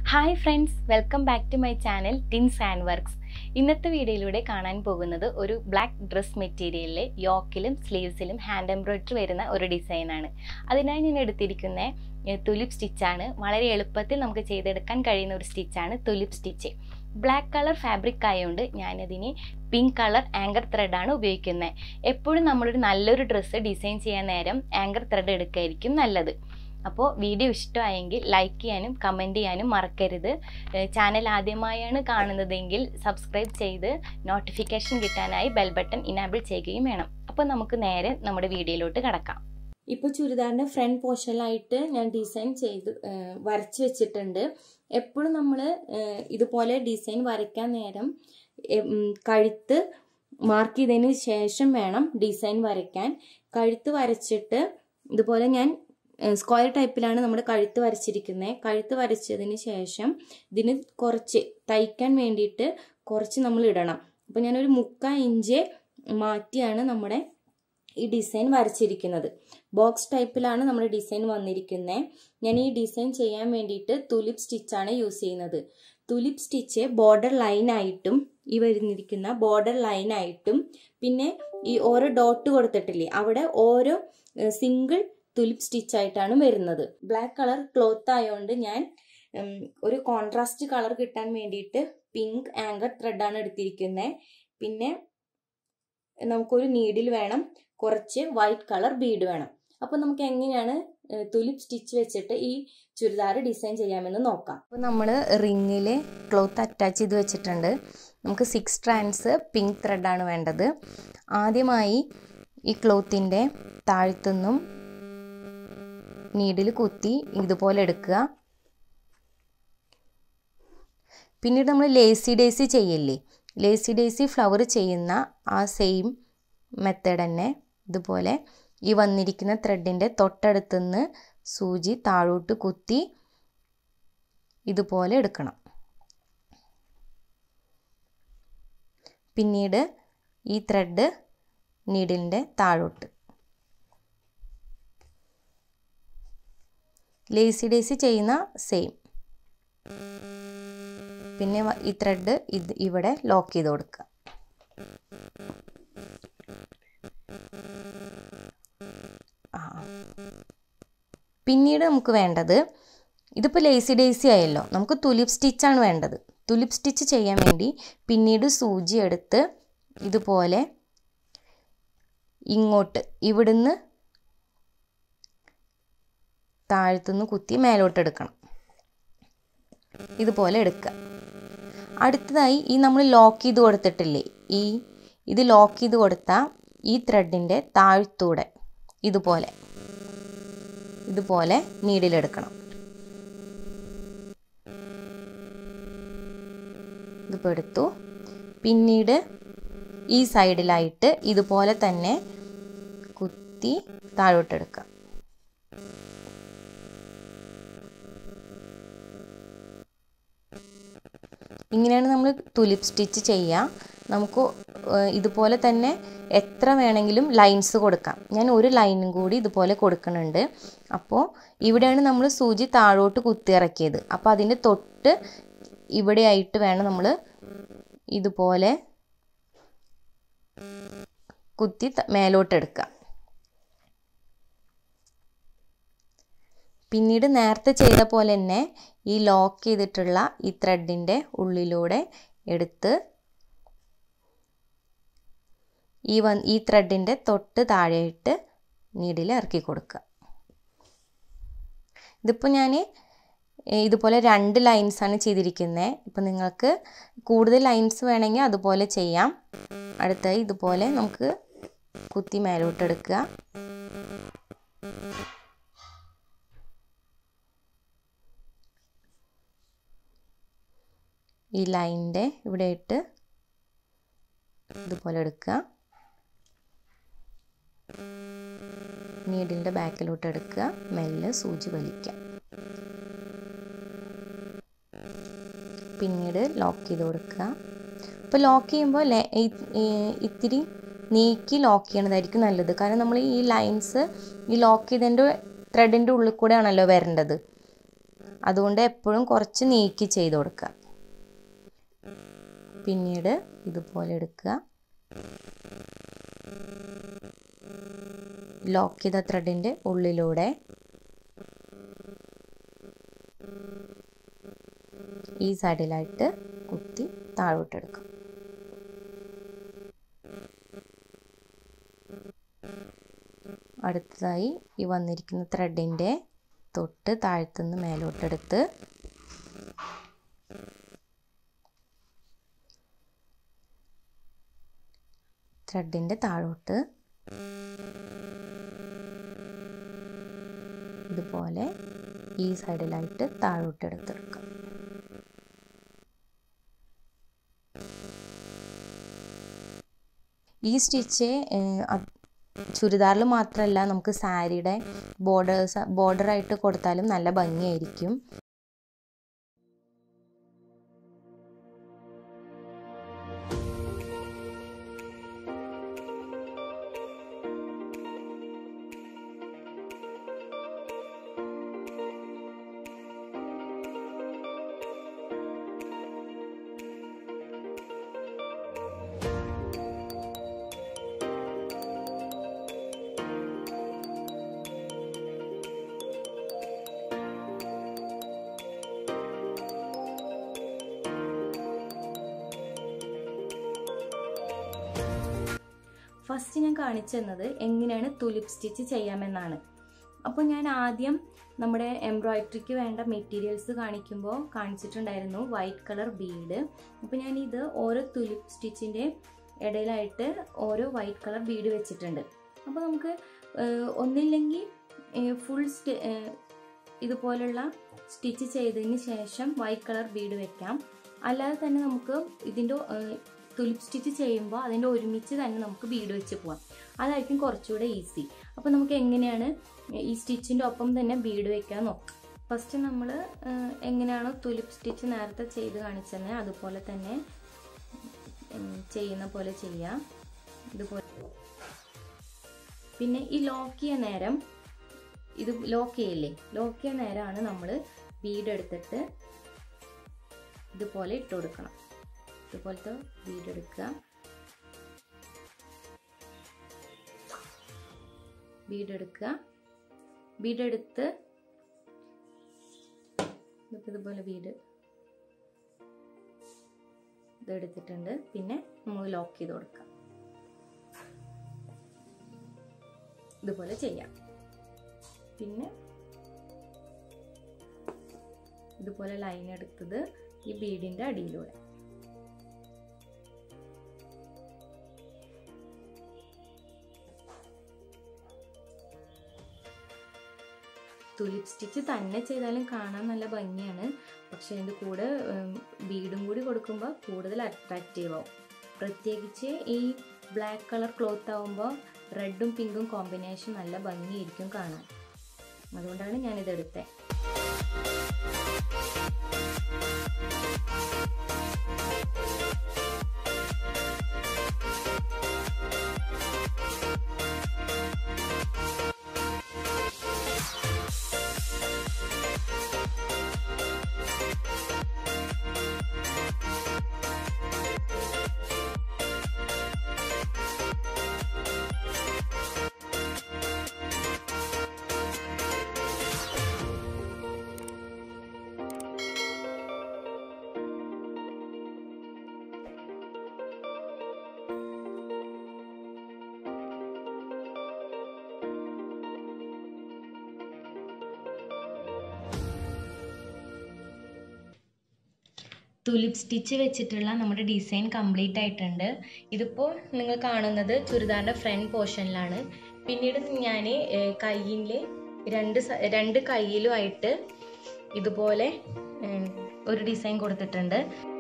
hi friends welcome back to my channel tins and works ഇന്നത്തെ വീഡിയോയിലൂടെ കാണാൻ പോകുന്നത് ഒരു ബ്ലാക്ക് ഡ്രസ് മെറ്റീരിയലിലെ യോക്കിലും സ്ലീവ്സിലും ഹാൻഡ് എംബ്രോയിഡറി വരുന്ന ഒരു ഡിസൈനാണ് അതിനായി ഞാൻ എടുത്തിരിക്കുന്ന തുലിപ്പ് സ്റ്റിച്ചാണ് വളരെ എളുപ്പത്തിൽ നമുക്ക് ചെയ്തെടുക്കാൻ കഴിയുന്ന ഒരു സ്റ്റിച്ചാണ് tulip stitch black colour fabric ആയതുകൊണ്ട് ഞാനതിന് പിങ്ക് കളർ ആങ്കർ ത്രെഡാണ് ഉപയോഗിക്കുന്നത് എപ്പോഴും നമ്മളൊരു നല്ലൊരു ഡ്രസ്സ് ഡിസൈൻ ചെയ്യാൻ നേരം ആങ്കർ ത്രെഡ് എടുക്കായിരിക്കും നല്ലത് അപ്പോൾ വീഡിയോ ഇഷ്ടമായെങ്കിൽ ലൈക്ക് ചെയ്യാനും കമൻറ്റ് ചെയ്യാനും മറക്കരുത് ചാനൽ ആദ്യമായാണ് കാണുന്നതെങ്കിൽ സബ്സ്ക്രൈബ് ചെയ്ത് നോട്ടിഫിക്കേഷൻ കിട്ടാനായി ബെൽ ബട്ടൺ ഇനാബിൾ ചെയ്യുകയും വേണം അപ്പോൾ നമുക്ക് നേരെ നമ്മുടെ വീഡിയോയിലോട്ട് കിടക്കാം ഇപ്പോൾ ചുരിദാറിൻ്റെ ഫ്രണ്ട് പോർഷനിലായിട്ട് ഞാൻ ഡിസൈൻ ചെയ്ത് വരച്ച് വെച്ചിട്ടുണ്ട് എപ്പോഴും നമ്മൾ ഇതുപോലെ ഡിസൈൻ വരയ്ക്കാൻ നേരം കഴുത്ത് മാർക്ക് ചെയ്തതിന് ശേഷം വേണം ഡിസൈൻ വരയ്ക്കാൻ കഴുത്ത് വരച്ചിട്ട് ഇതുപോലെ ഞാൻ സ്ക്വയർ ടൈപ്പിലാണ് നമ്മുടെ കഴുത്ത് വരച്ചിരിക്കുന്നത് കഴുത്ത് വരച്ചതിന് ശേഷം ഇതിന് കുറച്ച് തയ്ക്കാൻ വേണ്ടിയിട്ട് കുറച്ച് നമ്മൾ ഇടണം അപ്പോൾ ഞാനൊരു മുക്കാൽ ഇഞ്ച് മാറ്റിയാണ് നമ്മുടെ ഈ ഡിസൈൻ വരച്ചിരിക്കുന്നത് ബോക്സ് ടൈപ്പിലാണ് നമ്മുടെ ഡിസൈൻ വന്നിരിക്കുന്നത് ഞാൻ ഈ ഡിസൈൻ ചെയ്യാൻ വേണ്ടിയിട്ട് തുലിപ്പ് സ്റ്റിച്ചാണ് യൂസ് ചെയ്യുന്നത് തുലിപ്പ് സ്റ്റിച്ച് ബോർഡർ ലൈനായിട്ടും ഈ വരുന്നിരിക്കുന്ന ബോർഡർ ലൈനായിട്ടും പിന്നെ ഈ ഓരോ ഡോട്ട് കൊടുത്തിട്ടില്ലേ അവിടെ ഓരോ സിംഗിൾ തുലിപ്പ് സ്റ്റിച്ച് ആയിട്ടാണ് വരുന്നത് ബ്ലാക്ക് കളർ ക്ലോത്ത് ആയതുകൊണ്ട് ഞാൻ ഒരു കോൺട്രാസ്റ്റ് കളർ കിട്ടാൻ വേണ്ടിയിട്ട് പിങ്ക് ആങ്കർ ത്രെഡാണ് എടുത്തിരിക്കുന്നത് പിന്നെ നമുക്കൊരു നീഡിൽ വേണം കുറച്ച് വൈറ്റ് കളർ ബീഡ് വേണം അപ്പോൾ നമുക്ക് എങ്ങനെയാണ് തുലിപ്പ് സ്റ്റിച്ച് വെച്ചിട്ട് ഈ ചുരിദാർ ഡിസൈൻ ചെയ്യാമെന്ന് നോക്കാം അപ്പോൾ നമ്മൾ റിങ്ങിൽ ക്ലോത്ത് അറ്റാച്ച് ചെയ്ത് വെച്ചിട്ടുണ്ട് നമുക്ക് സിക്സ് സ്ട്രാൻഡ്സ് പിങ്ക് ത്രെഡാണ് വേണ്ടത് ആദ്യമായി ഈ ക്ലോത്തിൻ്റെ താഴ്ത്തുനിന്നും നീഡിൽ കുത്തി ഇതുപോലെ എടുക്കുക പിന്നീട് നമ്മൾ ലേസി ഡേസി ചെയ്യില്ലേ ലേസി ഡേസി ഫ്ലവർ ചെയ്യുന്ന ആ സെയിം മെത്തേഡ് തന്നെ ഇതുപോലെ ഈ വന്നിരിക്കുന്ന ത്രെഡിൻ്റെ തൊട്ടടുത്തുനിന്ന് സൂചി താഴോട്ട് കുത്തി ഇതുപോലെ എടുക്കണം പിന്നീട് ഈ ത്രെഡ് നീഡിലിൻ്റെ താഴോട്ട് ലേസി ഡേസി ചെയ്യുന്ന സെയിം പിന്നെ ഈ ത്രെഡ് ഇത് ഇവിടെ ലോക്ക് ചെയ്ത് കൊടുക്കുക പിന്നീട് നമുക്ക് വേണ്ടത് ഇതിപ്പോൾ ലേസി ഡേസി ആയല്ലോ നമുക്ക് തുലിപ്പ് സ്റ്റിച്ചാണ് വേണ്ടത് തുലിപ്പ് സ്റ്റിച്ച് ചെയ്യാൻ വേണ്ടി പിന്നീട് സൂചി എടുത്ത് ഇതുപോലെ ഇങ്ങോട്ട് ഇവിടുന്ന് താഴ്ത്തുനിന്ന് കുത്തി മേലോട്ട് എടുക്കണം ഇതുപോലെ എടുക്കുക അടുത്തതായി ഈ നമ്മൾ ലോക്ക് ചെയ്ത് കൊടുത്തിട്ടില്ലേ ഈ ഇത് ലോക്ക് ചെയ്ത് കൊടുത്താൽ ഈ ത്രെഡിൻ്റെ താഴ്ത്തൂടെ ഇതുപോലെ ഇതുപോലെ നീഡിലെടുക്കണം ഇതിപ്പോൾ എടുത്തു പിന്നീട് ഈ സൈഡിലായിട്ട് ഇതുപോലെ തന്നെ കുത്തി താഴോട്ടെടുക്കുക ഇങ്ങനെയാണ് നമ്മൾ തുലിപ്പ് സ്റ്റിച്ച് ചെയ്യുക നമുക്ക് ഇതുപോലെ തന്നെ എത്ര വേണമെങ്കിലും ലൈൻസ് കൊടുക്കാം ഞാൻ ഒരു ലൈനും കൂടി ഇതുപോലെ കൊടുക്കുന്നുണ്ട് അപ്പോൾ ഇവിടെയാണ് നമ്മൾ സൂചി താഴോട്ട് കുത്തി ഇറക്കിയത് അപ്പോൾ അതിൻ്റെ തൊട്ട് ഇവിടെയായിട്ട് വേണം നമ്മൾ ഇതുപോലെ കുത്തി മേലോട്ടെടുക്കുക പിന്നീട് നേരത്തെ ചെയ്ത പോലെ തന്നെ ഈ ലോക്ക് ചെയ്തിട്ടുള്ള ഈ ത്രെഡിൻ്റെ ഉള്ളിലൂടെ എടുത്ത് ഈ വ ഈ ത്രെഡിൻ്റെ തൊട്ട് താഴെയിട്ട് നീഡിൽ ഇറക്കി കൊടുക്കുക ഇതിപ്പോൾ ഞാൻ ഇതുപോലെ രണ്ട് ലൈൻസാണ് ചെയ്തിരിക്കുന്നത് ഇപ്പം നിങ്ങൾക്ക് കൂടുതൽ ലൈൻസ് വേണമെങ്കിൽ അതുപോലെ ചെയ്യാം അടുത്തായി ഇതുപോലെ നമുക്ക് കുത്തി മേലോട്ടെടുക്കുക ഈ ലൈനിൻ്റെ ഇവിടെ ഇട്ട് ഇതുപോലെ എടുക്കുക നീഡിൻ്റെ ബാക്കിലോട്ട് എടുക്കുക മെല്ലെ സൂചി വലിക്കുക പിന്നീട് ലോക്ക് ചെയ്ത് കൊടുക്കുക ഇപ്പോൾ ലോക്ക് ചെയ്യുമ്പോൾ ഇത്തിരി നീക്കി ലോക്ക് ചെയ്യണതായിരിക്കും നല്ലത് കാരണം നമ്മൾ ഈ ലൈൻസ് ഈ ലോക്ക് ചെയ്തതിൻ്റെ ത്രെഡിൻ്റെ ഉള്ളിൽ കൂടെ ആണല്ലോ വരേണ്ടത് അതുകൊണ്ട് എപ്പോഴും കുറച്ച് നീക്കി ചെയ്ത് കൊടുക്കുക പിന്നീട് ഇതുപോലെ എടുക്കുക ലോക്ക് ചെയ്ത ത്രെഡിൻ്റെ ഉള്ളിലൂടെ ഈ സൈഡിലായിട്ട് കുത്തി താഴോട്ടെടുക്കും അടുത്തതായി ഈ വന്നിരിക്കുന്ന ത്രെഡിൻ്റെ തൊട്ട് താഴത്തുനിന്ന് മേലോട്ടെടുത്ത് ത്രെഡിൻ്റെ താഴോട്ട് ഇതുപോലെ ഈ സൈഡിലായിട്ട് താഴോട്ട് എടുത്തെടുക്കാം ഈ സ്റ്റിച്ച് ചുരിദാറിൽ മാത്രമല്ല നമുക്ക് സാരിയുടെ ബോർഡേഴ്സ് ബോർഡറായിട്ട് കൊടുത്താലും നല്ല ഭംഗിയായിരിക്കും ഫസ്റ്റ് ഞാൻ കാണിച്ചു തന്നത് എങ്ങനെയാണ് തുലിപ്പ് സ്റ്റിച്ച് ചെയ്യാമെന്നാണ് അപ്പോൾ ഞാൻ ആദ്യം നമ്മുടെ എംബ്രോയിഡറിക്ക് വേണ്ട മെറ്റീരിയൽസ് കാണിക്കുമ്പോൾ കാണിച്ചിട്ടുണ്ടായിരുന്നു വൈറ്റ് കളർ ബീഡ് അപ്പോൾ ഞാൻ ഇത് ഓരോ തുലിപ്പ് സ്റ്റിച്ചിൻ്റെ ഇടയിലായിട്ട് ഓരോ വൈറ്റ് കളർ ബീഡ് വെച്ചിട്ടുണ്ട് അപ്പോൾ നമുക്ക് ഒന്നില്ലെങ്കിൽ ഫുൾ സ്റ്റി ഇതുപോലുള്ള സ്റ്റിച്ച് ചെയ്തതിന് ശേഷം വൈറ്റ് കളർ ബീഡ് വെക്കാം അല്ലാതെ തന്നെ നമുക്ക് ഇതിൻ്റെ തുലിപ്പ് സ്റ്റിച്ച് ചെയ്യുമ്പോൾ അതിൻ്റെ ഒരുമിച്ച് തന്നെ നമുക്ക് ബീഡ് വെച്ച് പോവാം അതായിരിക്കും കുറച്ചുകൂടെ ഈസി അപ്പോൾ നമുക്ക് എങ്ങനെയാണ് ഈ സ്റ്റിച്ചിൻ്റെ ഒപ്പം തന്നെ ബീഡ് വെക്കാൻ നോക്കാം ഫസ്റ്റ് നമ്മൾ എങ്ങനെയാണോ തുലിപ്പ് സ്റ്റിച്ച് നേരത്തെ ചെയ്ത് കാണിച്ചത് അതുപോലെ തന്നെ ചെയ്യുന്ന പോലെ ചെയ്യാം ഇതുപോലെ പിന്നെ ഈ ലോക്ക് ചെയ്യാൻ നേരം ഇത് ലോക്ക് ചെയ്യില്ലേ ലോക്ക് ചെയ്യാൻ നേരമാണ് നമ്മൾ ബീഡ് എടുത്തിട്ട് ഇതുപോലെ ഇട്ട് കൊടുക്കണം ഇതുപോലത്തെ ബീഡ് എടുക്കുക ബീഡ് എടുക്കുക ബീഡ് എടുത്ത് ഇതുപോലെ ബീഡ് ഇതെടുത്തിട്ടുണ്ട് പിന്നെ നമ്മൾ ലോക്ക് ചെയ്ത് കൊടുക്കാം ഇതുപോലെ ചെയ്യാം പിന്നെ ഇതുപോലെ ലൈൻ എടുത്തത് ഈ ബീഡിൻ്റെ അടിയിലൂടെ തുലിപ്പ് സ്റ്റിച്ച് തന്നെ ചെയ്താലും കാണാൻ നല്ല ഭംഗിയാണ് പക്ഷെ അതിൻ്റെ കൂടെ ബീഡും കൂടി കൊടുക്കുമ്പോൾ കൂടുതൽ അട്രാക്റ്റീവ് ആവും പ്രത്യേകിച്ച് ഈ ബ്ലാക്ക് കളർ ക്ലോത്ത് ആവുമ്പോൾ റെഡും പിങ്കും കോമ്പിനേഷൻ നല്ല ഭംഗിയായിരിക്കും കാണാൻ അതുകൊണ്ടാണ് ഞാനിതെടുത്തത് തുലിപ്പ് സ്റ്റിച്ച് വെച്ചിട്ടുള്ള നമ്മുടെ ഡിസൈൻ കംപ്ലീറ്റ് ആയിട്ടുണ്ട് ഇതിപ്പോൾ നിങ്ങൾ കാണുന്നത് ചുരിദാറിൻ്റെ ഫ്രണ്ട് പോർഷനിലാണ് പിന്നീട് ഞാൻ കയ്യിൽ രണ്ട് രണ്ട് കയ്യിലുമായിട്ട് ഇതുപോലെ ഒരു ഡിസൈൻ കൊടുത്തിട്ടുണ്ട്